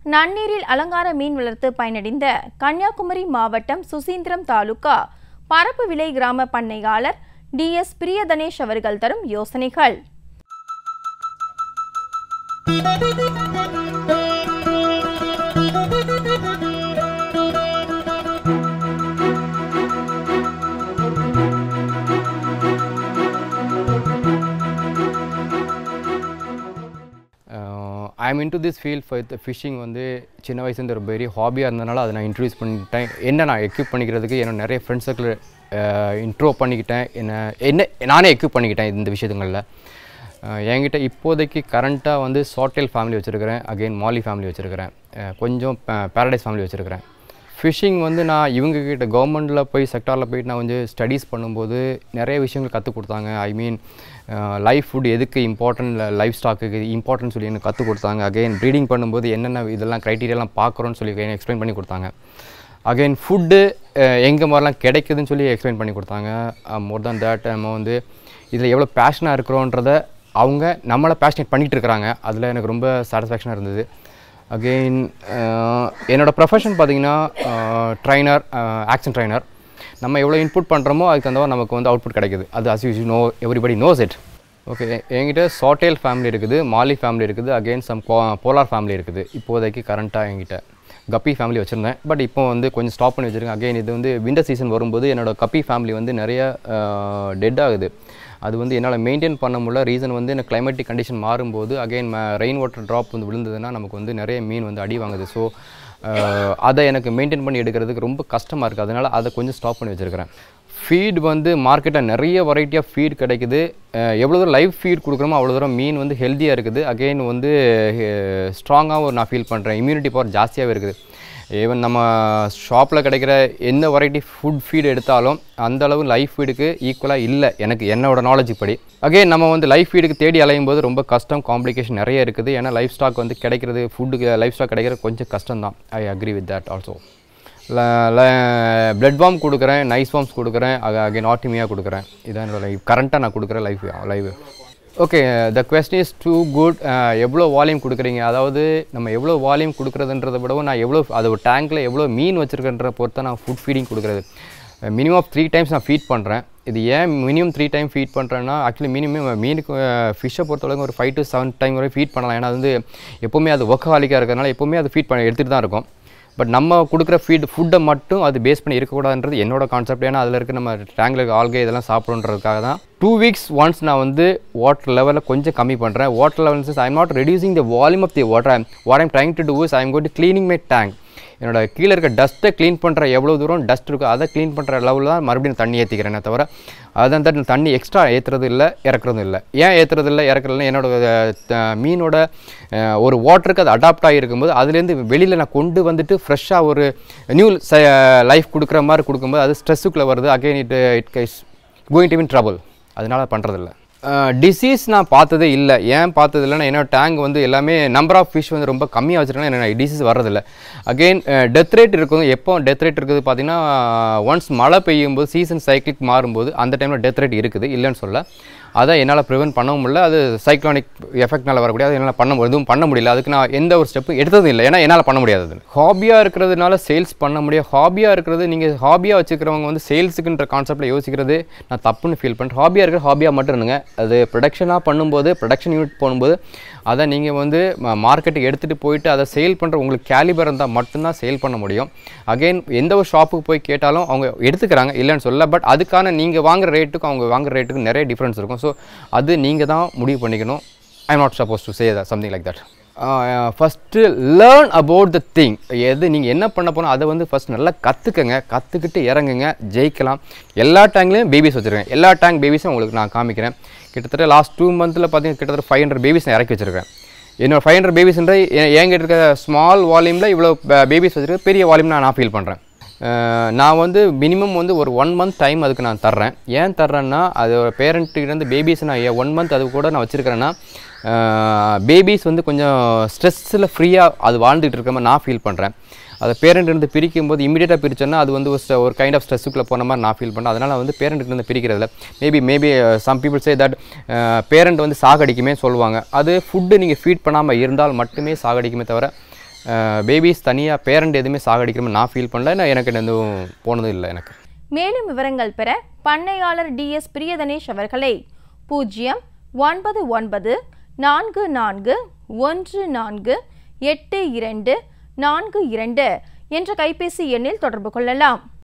நன்னீரில் அலங்கார மீன் வளர்த்து பயனடைந்த கன்னியாகுமரி மாவட்டம் சுசீந்திரம் தாலுகா பரப்பு விலை கிராம பண்ணையாளர் டி எஸ் பிரியதனேஷ் அவர்கள் தரும் யோசனைகள் I am into this field for fishing வந்து சின்ன வயசுலேருந்து ஒரு பெரிய ஹாபியாக இருந்தனால அதை நான் இன்ட்ரடியூஸ் பண்ணிட்டேன் என்ன நான் எக்யூப் பண்ணிக்கிறதுக்கு என்னோட நிறைய ஃப்ரெண்ட்ஸ் சர்க்கிள் இன்ட்ரோ பண்ணிக்கிட்டேன் என்ன என்ன நானே எக்யூப் பண்ணிக்கிட்டேன் இந்த விஷயத்துங்களில் என்கிட்ட இப்போதைக்கு கரண்ட்டாக வந்து சாட்டேல் ஃபேமிலி வச்சுருக்கிறேன் அகெயின் மாலி ஃபேமிலி வச்சுருக்கிறேன் கொஞ்சம் பேரடைஸ் ஃபேமிலி வச்சுருக்கிறேன் ஃபிஷிங் வந்து நான் இவங்க கிட்ட கவர்மெண்ட்டில் போய் செக்டாரில் போயிட்டு நான் கொஞ்சம் ஸ்டடீஸ் பண்ணும்போது நிறைய விஷயங்கள் கற்றுக் கொடுத்தாங்க ஐ மீன் லைஃப் ஃபுட் எதுக்கு இம்பார்ட்டன்ட் லைஃப் ஸ்டாக்குக்கு இம்பார்ட்டன்ட் சொல்லி எனக்கு கற்றுக் கொடுத்தாங்க அகைன் ப்ரீடிங் பண்ணும்போது என்னென்ன இதெல்லாம் க்ரைட்டீரியாலாம் பார்க்குறோன்னு சொல்லி எக்ஸ்பிளைன் பண்ணி கொடுத்தாங்க அகைன் ஃபுட்டு எங்கே மாதிரிலாம் கிடைக்குதுன்னு சொல்லி எக்ஸ்பிளைன் பண்ணி கொடுத்தாங்க மோர் தேன் தேட் நம்ம வந்து இதில் எவ்வளோ பேஷனாக இருக்கிறோன்றத அவங்க நம்மளை பேஷனேட் பண்ணிகிட்டு இருக்கிறாங்க அதில் எனக்கு ரொம்ப சாட்டிஸ்ஃபேக்ஷனாக இருந்தது அகெயின் என்னோடய ப்ரொஃபஷன் பார்த்தீங்கன்னா ட்ரைனர் ஆக்ஷன் ட்ரைனர் நம்ம எவ்வளோ இன்புட் பண்ணுறோமோ அதுக்கு தகுந்த நமக்கு வந்து அவுட்புட் கிடைக்குது அது as you know everybody knows it okay என்கிட்ட சாட்டேல் ஃபேமிலி இருக்குது மாலி ஃபேமிலி இருக்குது அகெயின் சம் போலார் ஃபேமிலி இருக்குது இப்போதைக்கு கரண்ட்டாக என்கிட்ட கப்பி ஃபேமிலி வச்சுருந்தேன் பட் இப்போ வந்து கொஞ்சம் ஸ்டாப் பண்ணி வச்சுருக்கேன் அகைன் இது வந்து விண்டர் சீசன் வரும்போது என்னோடய கப்பி ஃபேமிலி வந்து நிறைய டெட் ஆகுது அது வந்து என்னால் மெயின்டைன் பண்ண முடியல ரீசன் வந்து எனக்கு கிளைமேட்டிக் கண்டிஷன் மாறும்போது அகைன் ரெயின் வாட்டர் ட்ராப் வந்து விழுந்ததுன்னா நமக்கு வந்து நிறைய மீன் வந்து அடி வாங்குது ஸோ அதை எனக்கு மெயின்டைன் பண்ணி எடுக்கிறதுக்கு ரொம்ப கஷ்டமாக இருக்குது அதனால் அதை கொஞ்சம் ஸ்டாப் பண்ணி வச்சுருக்கிறேன் ஃபீட் வந்து மார்க்கெட்டில் நிறைய வெரைட்டி ஆஃப் ஃபீட் கிடைக்குது எவ்வளோ தூரம் லைவ் ஃபீட் கொடுக்குறோமோ அவ்வளோ தூரம் மீன் வந்து ஹெல்த்தியாக இருக்குது அகெயின் வந்து ஸ்ட்ராங்காகவும் நான் ஃபீல் பண்ணுறேன் இம்யூனிட்டி பவர் ஜாஸ்தியாகவே இருக்குது ஈவன் நம்ம ஷாப்பில் கிடைக்கிற எந்த வெரைட்டி ஃபுட் ஃபீடு எடுத்தாலும் அந்த அளவு லைஃப் ஃபீடுக்கு ஈக்குவலாக இல்லை எனக்கு என்னோட நாலேஜ் படி அகைன் நம்ம வந்து லைஃப் ஃபீடுக்கு தேடி அலையும் போது ரொம்ப கஷ்டம் காம்ப்ளிகேஷன் நிறைய இருக்குது ஏன்னா லைஃப் ஸ்டாக் வந்து கிடைக்கிறது ஃபுட்டுக்கு லைஃப் ஸ்டாக் கிடைக்கிறது கொஞ்சம் கஷ்டம் தான் I agree with that also blood worm கொடுக்குறேன் நைஸ் ஃபார்ம்ஸ் கொடுக்குறேன் அகைன் ஆட்டிமியாக கொடுக்குறேன் இதான் என்னோட லைஃப் கரண்ட்டாக நான் கொடுக்குற life live okay the question is to good எவ்வளோ வால்யூம் கொடுக்குறீங்க அதாவது நம்ம எவ்வளோ வால்யூம் கொடுக்குறதுன்றதை விடவும் நான் எவ்வளோ அது ஒரு டேங்க்கில் எவ்வளோ மீன் வச்சுருக்கேன்ற பொறுத்த நான் ஃபுட் ஃபீடிங் கொடுக்குறது மினிமம் ஆஃப் த்ரீ டைம்ஸ் நான் ஃபீட் பண்ணுறேன் இது ஏன் மினிமம் த்ரீ டைம் ஃபீட் பண்ணுறேன்னா ஆக்சுவலி மினிமம் மீனுக்கு ஃபிஷ்ஷை பொறுத்தளவுக்கு ஒரு ஃபைவ் டு செவன் டைம் வரை ஃபீட் பண்ணலாம் ஏன்னா அது வந்து எப்போவுமே அது ஒர்க்காலிக்காக இருக்கிறதுனால எப்போவுமே அது ஃபீட் பண்ண எடுத்துகிட்டு தான் இருக்கும் பட் நம்ம கொடுக்குற ஃபீட் ஃபுட்டை மட்டும் அது பேஸ் பண்ணி இருக்கக்கூடாதுன்றது என்னோட கான்செப்ட் ஏன்னா அதில் இருக்க நம்ம டேங்கில் இருக்க ஆல்கே இதெல்லாம் சாப்பிட்றதுக்காக தான் டூ வீக்ஸ் ஒன்ஸ் நான் வந்து வாட்டர் லெவலில் கொஞ்சம் கம்மி பண்ணுறேன் water levels I am not reducing the volume of the water I'm what I'm trying to do is I am got cleaning my tank என்னோட கீழே இருக்க டஸ்ட்டை க்ளீன் பண்ணுற எவ்வளோ தூரம் டஸ்ட் இருக்கோ அதை க்ளீன் பண்ணுற லெவலில் தான் மறுபடியும் தண்ணி ஏற்றிக்கிறேனே தவிர அதான் தான் தண்ணி எக்ஸ்ட்ரா ஏற்றுறது இல்லை இறக்குறதும் இல்லை ஏன் ஏற்றுறது இல்லை இறக்குறதுல என்னோட மீனோட ஒரு வாட்டருக்கு அது அடாப்ட் ஆகிருக்கும்போது அதுலேருந்து வெளியில் நான் கொண்டு வந்துட்டு ஃப்ரெஷ்ஷாக ஒரு நியூ லைஃப் கொடுக்குற மாதிரி கொடுக்கும்போது அது ஸ்ட்ரெஸ்ஸுக்குள்ளே வருது again it it is going to win trouble அதனால் பண்ணுறதில்ல டிசீஸ் நான் பார்த்ததே இல்லை ஏன் பார்த்தது இல்லைன்னா என்னோட டேங்க் வந்து எல்லாமே நம்பர் ஆஃப் ஃபிஷ் வந்து ரொம்ப கம்மியாக வச்சுருக்கேன் எனக்கு டிசீஸ் வர்றதில்ல அகெயின் டெத் ரேட் இருக்கும் எப்போ டெத் ரேட் இருக்குது பார்த்தீங்கன்னா ஒன்ஸ் மழை பெய்யும் போது சீசன் சைக்கிளிக் மாறும்போது அந்த டைமில் டெத் ரேட் இருக்குது இல்லைன்னு சொல்ல அதை என்னால் ப்ரிவென்ட் பண்ணவும் முடியல அது சைக்ளானிக் எஃபெக்ட்னால வரக்கூடிய அது என்னால் பண்ண எதுவும் பண்ண முடியல அதுக்கு நான் எந்த ஒரு ஸ்டெப்பும் எடுத்ததும் இல்லை ஏன்னா என்னால் பண்ண முடியாது ஹாபியாக இருக்கிறதுனால சேல்ஸ் பண்ண முடியாது ஹாபியாக இருக்கிறது நீங்கள் ஹாபியாக வச்சுக்கிறவங்க வந்து சேல்ஸுக்குன்ற கான்செப்ட்டில் யோசிக்கிறது நான் தப்புன்னு ஃபீல் பண்ணுறேன் ஹாபியாக இருக்கிற ஹாபியாக மட்டும் இருந்துங்க அது ப்ரொடக்ஷனாக பண்ணும்போது ப்ரொடக்ஷன் யூனிட் போகும்போது அதை நீங்கள் வந்து மார்க்கெட்டுக்கு எடுத்துகிட்டு போயிட்டு அதை சேல் பண்ணுற உங்களுக்கு கேலிபர் இருந்தால் மட்டும்தான் சேல் பண்ண முடியும் அகெயின் எந்த ஒரு ஷாப்புக்கு போய் கேட்டாலும் அவங்க எடுத்துக்கிறாங்க இல்லைன்னு சொல்ல பட் அதுக்கான நீங்கள் வாங்குற ரேட்டுக்கும் அவங்க வாங்குற ரேட்டுக்கும் நிறைய டிஃப்ரென்ஸ் இருக்கும் ஸோ அது நீங்கள் தான் முடிவு பண்ணிக்கணும் I am not suppose to say that something like that first learn about the thing எது நீங்கள் என்ன பண்ண போனால் அதை வந்து ஃபஸ்ட் நல்லா கற்றுக்கங்க கற்றுக்கிட்டு இறங்குங்க ஜெயிக்கலாம் எல்லா டேங்க்லேயும் பேபிஸ் வச்சுருக்கேன் எல்லா டேங்க் பேபிஸும் உங்களுக்கு நான் காமிக்கிறேன் கிட்டத்தட்ட லாஸ்ட் டூ மந்தில் பார்த்தீங்கன்னா கிட்டத்தட்ட ஃபைவ் ஹண்ட்ரட் பேபிஸ் நான் இறக்கி வச்சுருக்கேன் என்னோட ஃபைவ் ஹண்ட்ரட் பேபிஸ்ன்ற என்கிட்ட இருக்க ஸ்மால் வால்யூமில் இவ்வளோ பேபிஸ் வச்சுருக்க பெரிய வால்யூம் நான் நான் ஃபீல் பண்ணுறேன் நான் வந்து மினிமம் வந்து ஒரு ஒன் மந்த் டைம் அதுக்கு நான் தர்றேன் ஏன் தர்றேன்னா அது பேரண்ட்டுக்கிட்டேருந்து பேபிஸ் நான் ஒன் மந்த் அது கூட நான் வச்சுருக்கிறேன்னா பேபிஸ் வந்து கொஞ்சம் ஸ்ட்ரெஸ்ஸில் ஃப்ரீயாக அது வாழ்ந்துகிட்டு இருக்க மாதிரி நான் ஃபீல் பண்ணுறேன் அதை பேரண்ட் இருந்து பிரிக்கும் போது இமீடியட்டாக பிரிச்சோன்னா அது வந்து ஒரு ஒரு கைண்ட் ஆஃப் ஸ்ட்ரெஸ்ஸுக்குள்ளே போன மாதிரி நான் ஃபீல் பண்ணேன் அதனால் வந்து பேரண்ட்டுக்கு இருந்து பிரிக்கிறதில்ல maybe maybe some people say that parent வந்து சாகடிக்குமே சொல்லுவாங்க அது ஃபுட்டு நீங்கள் ஃபீட் பண்ணாமல் இருந்தால் மட்டுமே சாகடிக்குமே தவிர பேபிஸ் தனியாக பேரண்ட் எதுவுமே சாகடிக்கிற மாதிரி நான் ஃபீல் பண்ணல நான் எனக்கு எதுவும் போனதும் இல்லை எனக்கு மேலும் விவரங்கள் பெற பண்ணையாளர் டிஎஸ் பிரியதனேஷ் அவர்களை பூஜ்ஜியம் ஒன்பது ஒன்பது நான்கு நான்கு ஒன்று நான்கு எட்டு இரண்டு நான்கு இரண்டு என்ற கைபேசி எண்ணில் தொடர்பு கொள்ளலாம்